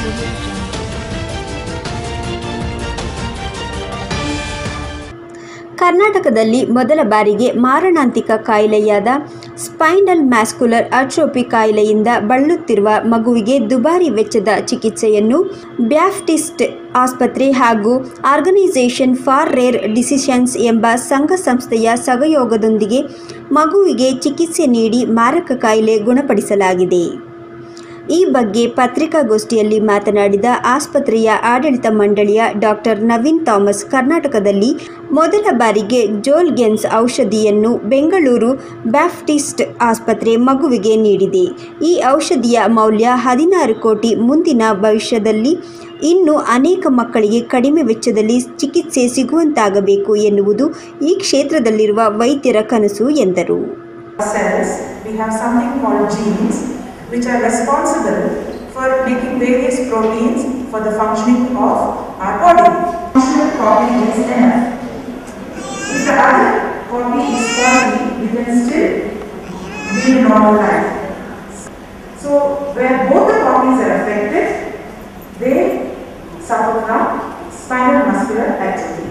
ಕರ್ನಾಟಕದಲ್ಲಿ ಮೊದಲ ಬಾರಿಗೆ ಮಾರಣಾಂತಿಕ ಕಾಯಿಲೆಯಾದ ಸ್ಪೈನಲ್ ಮ್ಯಾಸ್ಕುಲರ್ ಅಟ್ರೋಪಿ ಕಾಯಿಲೆಯಿಂದ ಬಳಲುತ್ತಿರುವ ಮಗುವಿಗೆ ದುಬಾರಿ ವೆಚ್ಚದ ಚಿಕಿತ್ಸೆಯನ್ನು ಬ್ಯಾಪ್ಟಿಸ್ಟ್ ಆಸ್ಪತ್ರೆ ಹಾಗೂ ಆರ್ಗನೈಸೇಷನ್ ಫಾರ್ ರೇರ್ ಡಿಸಿಷನ್ಸ್ ಎಂಬ ಸಂಘ ಸಂಸ್ಥೆಯ ಸಹಯೋಗದೊಂದಿಗೆ ಮಗುವಿಗೆ ಚಿಕಿತ್ಸೆ ನೀಡಿ ಮಾರಕ ಕಾಯಿಲೆ ಗುಣಪಡಿಸಲಾಗಿದೆ ಈ ಬಗ್ಗೆ ಪತ್ರಿಕಾಗೋಷ್ಠಿಯಲ್ಲಿ ಮಾತನಾಡಿದ ಆಸ್ಪತ್ರೆಯ ಆಡಳಿತ ಮಂಡಳಿಯ ಡಾಕ್ಟರ್ ನವೀನ್ ಥಾಮಸ್ ಕರ್ನಾಟಕದಲ್ಲಿ ಮೊದಲ ಬಾರಿಗೆ ಜೋಲ್ಗೆನ್ಸ್ ಔಷಧಿಯನ್ನು ಬೆಂಗಳೂರು ಬ್ಯಾಪ್ಟಿಸ್ಟ್ ಆಸ್ಪತ್ರೆ ಮಗುವಿಗೆ ನೀಡಿದೆ ಈ ಔಷಧಿಯ ಮೌಲ್ಯ ಹದಿನಾರು ಕೋಟಿ ಮುಂದಿನ ಭವಿಷ್ಯದಲ್ಲಿ ಇನ್ನು ಅನೇಕ ಮಕ್ಕಳಿಗೆ ಕಡಿಮೆ ವೆಚ್ಚದಲ್ಲಿ ಚಿಕಿತ್ಸೆ ಸಿಗುವಂತಾಗಬೇಕು ಎನ್ನುವುದು ಈ ಕ್ಷೇತ್ರದಲ್ಲಿರುವ ವೈದ್ಯರ ಕನಸು ಎಂದರು cells, we have something called genes, which are responsible for making various proteins for the functioning of our body. Functional copy is enough. If the other copy is faulty, we can still live normal life. So, where both the copies are affected, they suffer from spinal muscular atrophy.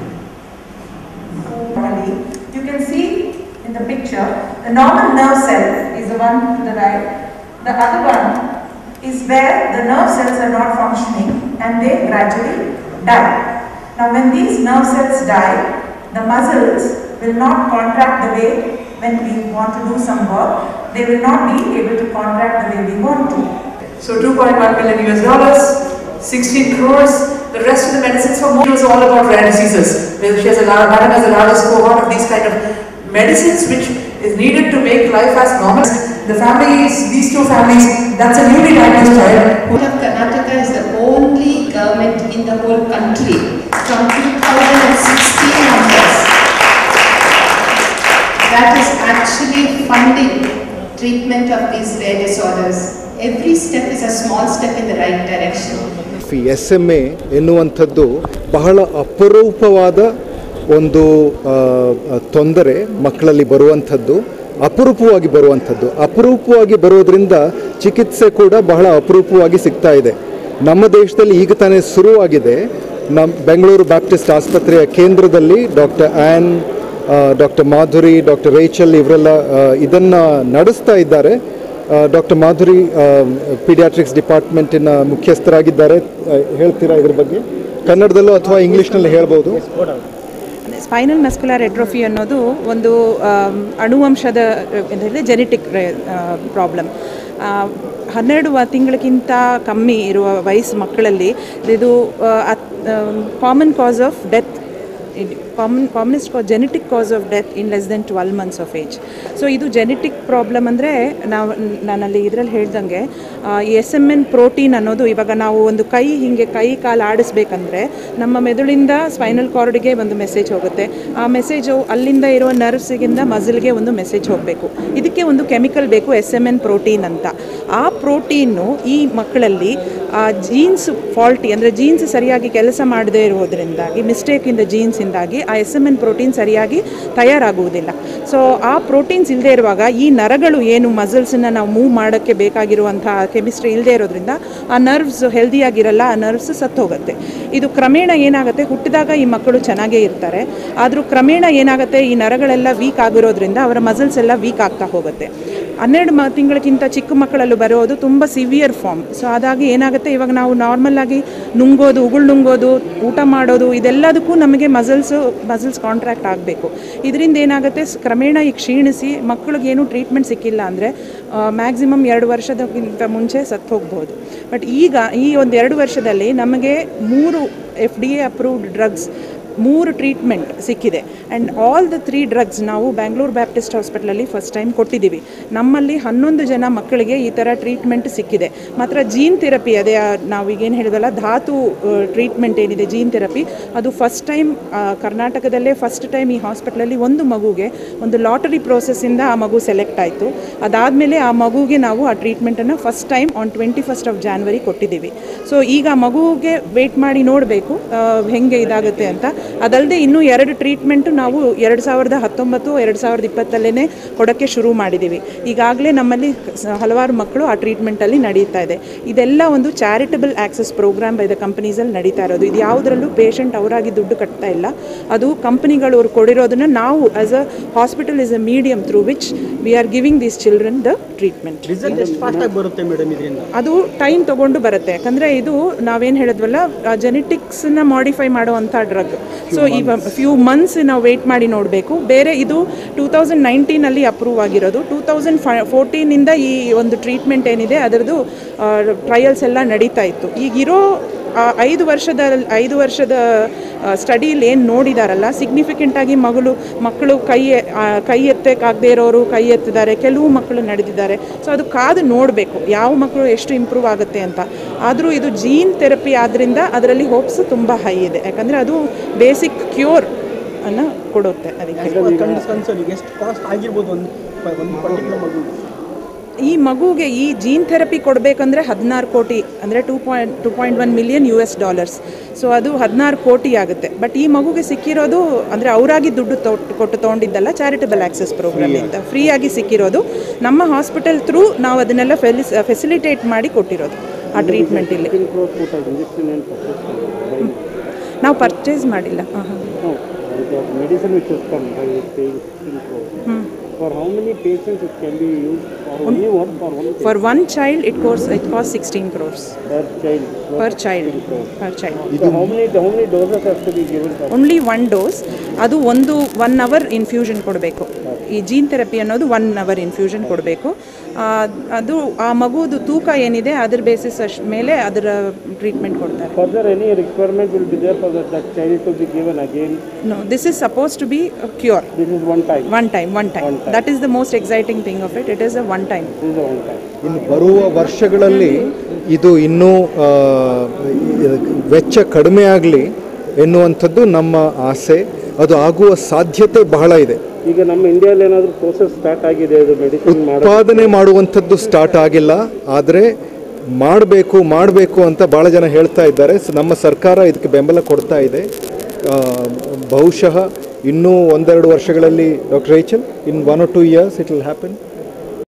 Normally, you can see in the picture, the normal nerve cell is the one to the right. The other one is where the nerve cells are not functioning and they gradually die. Now, when these nerve cells die, the muscles will not contract the way when we want to do some work. They will not be able to contract the way we want to. So 2.1 million US dollars, 16 crores. The rest of the medicines for more is all about rare diseases. Where She has a lar- Madam has the largest cohort of these kind of medicines which is needed to make life as normal. The families, these two families, that's a newly diagnosed child who Government of Karnataka is the only government in the whole country from 2016 onwards that is actually funding treatment of these rare disorders. Every step is a small step in the right direction. S M A ಎನ್ನುವಂಥದ್ದು ಬಹಳ ಅಪರೂಪವಾದ ಒಂದು ಆ, ಆ, ತೊಂದರೆ ಮಕ್ಕಳಲ್ಲಿ ಬರುವಂಥದ್ದು ಅಪರೂಪವಾಗಿ ಬರುವಂಥದ್ದು ಅಪರೂಪವಾಗಿ ಬರೋದ್ರಿಂದ ಚಿಕಿತ್ಸೆ ಕೂಡ ಬಹಳ ಅಪರೂಪವಾಗಿ ಸಿಗ್ತಾ ಇದೆ ನಮ್ಮ ದೇಶದಲ್ಲಿ ಈಗ ತಾನೇ ಶುರುವಾಗಿದೆ ನಮ್ಮ ಬೆಂಗಳೂರು ಬ್ಯಾಪ್ಟಿಸ್ಟ್ ಆಸ್ಪತ್ರೆಯ ಕೇಂದ್ರದಲ್ಲಿ doctor Ann doctor Madhuri doctor Rachel ಇವರೆಲ್ಲ ಇದನ್ನು ನಡೆಸ್ತಾ ಇದ್ದಾರೆ ಡಾಕ್ಟರ್ ಮಾಧುರಿ ಪೀಡಿಯಾಟ್ರಿಕ್ಸ್ ಡಿಪಾರ್ಟ್ಮೆಂಟಿನ ಮುಖ್ಯಸ್ಥರಾಗಿದ್ದಾರೆ ಆ, ಹೇಳ್ತೀರಾ ಇದ್ರ ಬಗ್ಗೆ ಕನ್ನಡದಲ್ಲೋ ಅಥವಾ ಇಂಗ್ಲೀಷ್ನಲ್ಲಿ ಹೇಳ್ಬೋದು ಸ್ಪೈನಲ್ ಮಸ್ಕ್ಯುಲರ್ ಎಟ್ರೋಫಿ ಅನ್ನೋದು ಒಂದು ಆಮ್, ಅಣುವಂಶದ ಜೆನೆಟಿಕ್ ಪ್ರಾಬ್ಲಮ್ ಹನ್ನೆರಡು ವ- ತಿಂಗಳಿಗಿಂತ ಕಮ್ಮಿ ಇರುವ ವಯಸ್ಸು ಮಕ್ಕಳಲ್ಲಿ ಇದು common cause of death common commonest ಕಾ genetic cause of death in less than twelve months of age so ಇದು ಜೆನೆಟಿಕ್ ಪ್ರಾಬ್ಲಮ್ ಅಂದರೆ ನಾವು ನಾನಲ್ಲಿ ಇದರಲ್ಲಿ ಹೇಳ್ದಂಗೆ ಎಸ್ ಎಮ್ ಎನ್ ಪ್ರೋಟೀನ್ ಅನ್ನೋದು ಇವಾಗ ನಾವು ಒಂದು ಕೈ ಹೀಗೆ ಕೈ ಕಾಲು ಆಡಿಸ್ಬೇಕಂದ್ರೆ ನಮ್ಮ ಮೆದುಳಿಂದ ಸ್ಪೈನಲ್ ಕಾರ್ಡ್ಗೆ ಒಂದು ಮೆಸೇಜ್ ಹೋಗುತ್ತೆ ಆ ಮೆಸೇಜು ಅಲ್ಲಿಂದ ಇರುವ ನರ್ವ್ಸಿಗಿಂದ ಮಸಲ್ಗೆ ಒಂದು ಮೆಸೇಜ್ ಹೋಗಬೇಕು ಇದಕ್ಕೆ ಒಂದು ಕೆಮಿಕಲ್ ಬೇಕು ಎಸ್ ಎಮ್ ಎನ್ ಪ್ರೋಟೀನ್ ಅಂತ ಆ ಪ್ರೋಟೀನು ಈ ಮಕ್ಕಳಲ್ಲಿ ಜೀನ್ಸ್ ಫಾಲ್ಟಿ ಅಂದರೆ ಜೀನ್ಸ್ ಸರಿಯಾಗಿ ಕೆಲಸ ಮಾಡದೇ ಇರುವುದರಿಂದಾಗಿ ಮಿಸ್ಟೇಕಿಂದ ಜೀನ್ಸಿಂದಾಗಿ ಆ ಎಸ್ ಎಮ್ ಎನ್ ಪ್ರೋಟೀನ್ ಸರಿಯಾಗಿ ತಯಾರಾಗುವುದಿಲ್ಲ ಸೊ ಆ ಪ್ರೋಟೀನ್ಸ್ ಇಲ್ಲದೆ ಇರುವಾಗ ಈ ನರಗಳು ಏನು ಮಸಲ್ಸನ್ನು ನಾವು ಮೂವ್ ಮಾಡೋಕ್ಕೆ ಬೇಕಾಗಿರುವಂಥ ಕೆಮಿಸ್ಟ್ರಿ ಇಲ್ಲದೆ ಇರೋದ್ರಿಂದ ಆ ನರ್ವ್ಸ್ ಹೆಲ್ದಿಯಾಗಿರಲ್ಲ ಆ ನರ್ವ್ಸ್ ಸತ್ತೋಗುತ್ತೆ ಇದು ಕ್ರಮೇಣ ಏನಾಗುತ್ತೆ ಹುಟ್ಟಿದಾಗ ಈ ಮಕ್ಕಳು ಚೆನ್ನಾಗೇ ಇರ್ತಾರೆ ಆದರೂ ಕ್ರಮೇಣ ಏನಾಗುತ್ತೆ ಈ ನರಗಳೆಲ್ಲ ವೀಕ್ ಆಗಿರೋದ್ರಿಂದ ಅವರ ಮಸಲ್ಸ್ ಎಲ್ಲ ವೀಕ್ ಆಗ್ತಾ ಹೋಗುತ್ತೆ ಹನ್ನೆರಡು ಮ ತಿಂಗಳಿಗಿಂತ ಚಿಕ್ಕ ಮಕ್ಕಳಲ್ಲೂ ಬರೋದು ತುಂಬ ಸಿವಿಯರ್ ಫಾರ್ಮ್ ಸೊ ಅದಾಗಿ ಏನಾಗುತ್ತೆ ಇವಾಗ ನಾವು ನಾರ್ಮಲ್ ಆಗಿ ನುಂಗೋದು ಉಗುಳು ನುಂಗೋದು ಊಟ ಮಾಡೋದು ಇದೆಲ್ಲದಕ್ಕೂ ನಮಗೆ ಮಸಲ್ಸು ಮಸಲ್ಸ್ ಕಾಂಟ್ರಾಕ್ಟ್ ಆಗಬೇಕು ಇದರಿಂದ ಏನಾಗುತ್ತೆ ಸ್- ಕ್ರಮೇಣ ಈ ಕ್ಷೀಣಿಸಿ ಮಕ್ಕಳಿಗೇನು ಟ್ರೀಟ್ಮೆಂಟ್ ಸಿಕ್ಕಿಲ್ಲ ಅಂದರೆ ಮ್ಯಾಕ್ಸಿಮಮ್ ಎರಡು ವರ್ಷದಕ್ಕಿಂತ ಮುಂಚೆ ಸತ್ತು ಹೋಗ್ಬೋದು ಬಟ್ ಈಗ ಈ ಒಂದು ಎರಡು ವರ್ಷದಲ್ಲಿ ನಮಗೆ ಮೂರು F D A approved drugs ಮೂರು ಟ್ರೀಟ್ಮೆಂಟ್ ಸಿಕ್ಕಿದೆ and all the three drugs ನಾವು ಬ್ಯಾಂಗ್ಳೂರು ಬ್ಯಾಪ್ಟಿಸ್ಟ್ ಹಾಸ್ಪಿಟ್ಲಲ್ಲಿ ಫಸ್ಟ್ ಟೈಮ್ ಕೊಟ್ಟಿದ್ದೀವಿ ನಮ್ಮಲ್ಲಿ ಹನ್ನೊಂದು ಜನ ಮಕ್ಕಳಿಗೆ ಈ ಥರ ಟ್ರೀಟ್ಮೆಂಟ್ ಸಿಕ್ಕಿದೆ ಮಾತ್ರ ಜೀನ್ ಥೆರಪಿ ಅದೇ ಆ, ನಾವು ಈಗೇನು ಹೇಳಿದ್ವಲ್ಲ ಧಾತು ಟ್ರೀಟ್ಮೆಂಟ್ ಏನಿದೆ ಜೀನ್ ಥೆರಪಿ ಅದು ಫಸ್ಟ್ ಟೈಮ್ ಕರ್ನಾಟಕದಲ್ಲೇ ಫಸ್ಟ್ ಟೈಮ್ ಈ ಹಾಸ್ಪಿಟ್ಲಲ್ಲಿ ಒಂದು ಮಗುಗೆ ಒಂದು ಲಾಟರಿ ಪ್ರೋಸೆಸ್ಸಿಂದ ಆ ಮಗು ಸೆಲೆಕ್ಟ್ ಆಯಿತು ಅದಾದಮೇಲೆ ಆ ಮಗುಗೆ ನಾವು ಆ ಟ್ರೀಟ್ಮೆಂಟನ್ನು first time on twenty first of January ಕೊಟ್ಟಿದ್ದೀವಿ ಸೊ ಈಗ ಆ ಮಗುಗೆ ವೇಟ್ ಮಾಡಿ ನೋಡಬೇಕು ಹೆಂಗೆ ಇದಾಗುತ್ತೆ ಅಂತ ಅದಲ್ಲದೆ ಇನ್ನೂ ಎರಡು ಟ್ರೀಟ್ಮೆಂಟು ನಾವು ಎರಡು ಸಾವಿರದ ಹತ್ತೊಂಬತ್ತು ಎರಡು ಸಾವಿರದ ಇಪ್ಪತ್ತಲ್ಲೇ ಕೊಡೋಕ್ಕೆ ಶುರು ಮಾಡಿದ್ದೀವಿ ಈಗಾಗಲೇ ನಮ್ಮಲ್ಲಿ ಸ- ಹಲವಾರು ಮಕ್ಕಳು ಆ ಟ್ರೀಟ್ಮೆಂಟಲ್ಲಿ ನಡೀತಾ ಇದೆ ಇದೆಲ್ಲ ಒಂದು charitable access program by the ಕಂಪನೀಸಲ್ಲಿ ನಡೀತಾ ಇರೋದು ಇದು ಯಾವುದರಲ್ಲೂ ಪೇಷಂಟ್ ಅವರಾಗಿ ದುಡ್ಡು ಕಟ್ತಾ ಇಲ್ಲ ಅದು ಕಂಪನಿಗಳು ಅವ್ರು ಕೊಡಿರೋದನ್ನ ನಾವು as a hospital is a medium through which we are giving these children the treatment result ಎಷ್ಟು ಫಾಸ್ಟಾಗಿ ಬರುತ್ತೆ ಮೇಡಮ್ ಇದರಿಂದ ಅದು ಟೈಮ್ ತಗೊಂಡು ಬರುತ್ತೆ ಯಾಕಂದರೆ ಇದು ನಾವೇನು ಹೇಳಿದ್ವಲ್ಲ ಜೆನೆಟಿಕ್ಸನ್ನ ಮಾಡಿಫೈ ಮಾಡುವಂಥ ಡ್ರಗ್ ಸೊ ಈ ಫ್ಯೂ ಮಂತ್ಸ್ ನಾವು ವೆಯ್ಟ್ ಮಾಡಿ ನೋಡಬೇಕು ಬೇರೆ ಇದು ಟೂ ತೌಸಂಡ್ ನೈನ್ಟೀನಲ್ಲಿ ಅಪ್ರೂವ್ ಆಗಿರೋದು ಟೂ ತೌಸಂಡ್ ಫೈ ಫೋರ್ಟೀನಿಂದ ಈ ಒಂದು ಟ್ರೀಟ್ಮೆಂಟ್ ಏನಿದೆ ಅದರದ್ದು ಟ್ರಯಲ್ಸ್ ಎಲ್ಲ ನಡೀತಾ ಇತ್ತು ಈಗಿರೋ ಆ ಐದು ವರ್ಷದ ಐದು ವರ್ಷದ ಸ್ಟಡಿಯಲ್ಲಿ ಏನು ನೋಡಿದಾರಲ್ಲ ಸಿಗ್ನಿಫಿಕೆಂಟ್ ಆಗಿ ಮಗಳು ಮಕ್ಕಳು ಕೈ ಆ, ಕೈ ಎತ್ತಕ್ಕಾಗದೇ ಇರೋರು ಕೈ ಎತ್ತಿದ್ದಾರೆ ಕೆಲವು ಮಕ್ಕಳು ನಡೆದಿದ್ದಾರೆ ಸೊ ಅದು ಕಾದು ನೋಡಬೇಕು ಯಾವ ಮಕ್ಕಳು ಎಷ್ಟು ಇಂಪ್ರೂವ್ ಆಗುತ್ತೆ ಅಂತ ಆದರೂ ಇದು ಜೀನ್ ಥೆರಪಿ ಆದ್ದರಿಂದ ಅದರಲ್ಲಿ ಹೋಪ್ಸ್ ತುಂಬ ಹೈ ಇದೆ ಯಾಕಂದರೆ ಅದು ಬೇಸಿಕ್ ಕ್ಯೂರ್ ಅನ್ನು ಕೊಡುತ್ತೆ ಅದಕ್ಕೆ ಕನ್ಸರ್ನ್ ಎಷ್ಟು ಕಾಸ್ಟ್ ಆಗಿರ್ಬೋದು ಒಂದು ಒಂದು ಪರ್ಟಿಕ್ಯುಲರ್ ಮಗು ಈ ಮಗುಗೆ ಈ ಜೀನ್ ಥೆರಪಿ ಕೊಡಬೇಕಂದ್ರೆ ಹದಿನಾರು ಕೋಟಿ ಅಂದರೆ two point two point one million U S dollars so ಅದು ಹದಿನಾರು ಕೋಟಿ ಆಗುತ್ತೆ ಬಟ್ ಈ ಮಗುಗೆ ಸಿಕ್ಕಿರೋದು ಅಂದರೆ ಅವರಾಗಿ ದುಡ್ಡು ತೊಟ್ಟು ಕೊಟ್ಟು ತೊಗೊಂಡಿದ್ದಲ್ಲ ಚಾರಿಟಬಲ್ ಆಕ್ಸೆಸ್ ಪ್ರೋಗ್ರಾಮಿಂದ ಫ್ರೀಯಾಗಿ ಸಿಕ್ಕಿರೋದು ನಮ್ಮ ಹಾಸ್ಪಿಟಲ್ ಥ್ರೂ ನಾವು ಅದನ್ನೆಲ್ಲ ಫೆಲಿಸ್ ಫೆಸಿಲಿಟೇಟ್ ಮಾಡಿ ಕೊಟ್ಟಿರೋದು ಆ ಟ್ರೀಟ್ಮೆಂಟ್ ಇಲ್ಲಿ ನಾವು ಪರ್ಚೇಸ್ ಮಾಡಿಲ್ಲ ಹಾಂ ಹಾಂ medicine which has come by paying 16 crores. For how many patients it can be used for only one for one for one child it course it cost sixteen crores per child? Per child per child So how many how many doses has to be given for only one dose ಅದು ಒಂದು one hour infusion ಕೊಡಬೇಕು ಈ gene therapy ಅನ್ನೋದು one hour infusion ಕೊಡಬೇಕು ಅದು ಆ ಮಗುದು ತೂಕ ಏನಿದೆ ಅದ್ರ ಬೇಸಿಸ್ ಅಷ್ಟು ಮೇಲೆ ಅದರ ಟ್ರೀಟ್ಮೆಂಟ್ ಕೊಡ್ತಾರೆ further any requirement will be there for that, that child to be given again? No this is suppose to be cure This is one time. One time one time that is the most exciting thing of it it is a one time This is a one time. ಇನ್ನು ಬರುವ ವರ್ಷಗಳಲ್ಲಿ ಇದು ಇನ್ನೂ ಆ, ವೆಚ್ಚ ಕಡಿಮೆ ಆಗಲಿ ಎನ್ನುವಂಥದ್ದು ನಮ್ಮ ಆಸೆ ಅದು ಆಗುವ ಸಾಧ್ಯತೆ ಬಹಳ ಇದೆ ಈಗ ನಮ್ಮ ಇಂಡಿಯಾದಲ್ಲಿ ಏನಾದರೂ ಪ್ರೋಸೆಸ್ ಸ್ಟಾರ್ಟ್ ಆಗಿದೆ ಇದು ಮೆಡಿಸಿನ್ ಮಾಡೋ ಉತ್ಪಾದನೆ ಮಾಡುವಂಥದ್ದು ಸ್ಟಾರ್ಟ್ ಆಗಿಲ್ಲ ಆದರೆ ಮಾಡಬೇಕು ಮಾಡಬೇಕು ಅಂತ ಭಾಳ ಜನ ಹೇಳ್ತಾ ಇದ್ದಾರೆ ಸ- ನಮ್ಮ ಸರ್ಕಾರ ಇದಕ್ಕೆ ಬೆಂಬಲ ಕೊಡ್ತಾ ಇದೆ ಆ, ಬಹುಶಃ ಇನ್ನೂ ಒಂದೆರಡು ವರ್ಷಗಳಲ್ಲಿ doctor Rachel in one or two years it will happen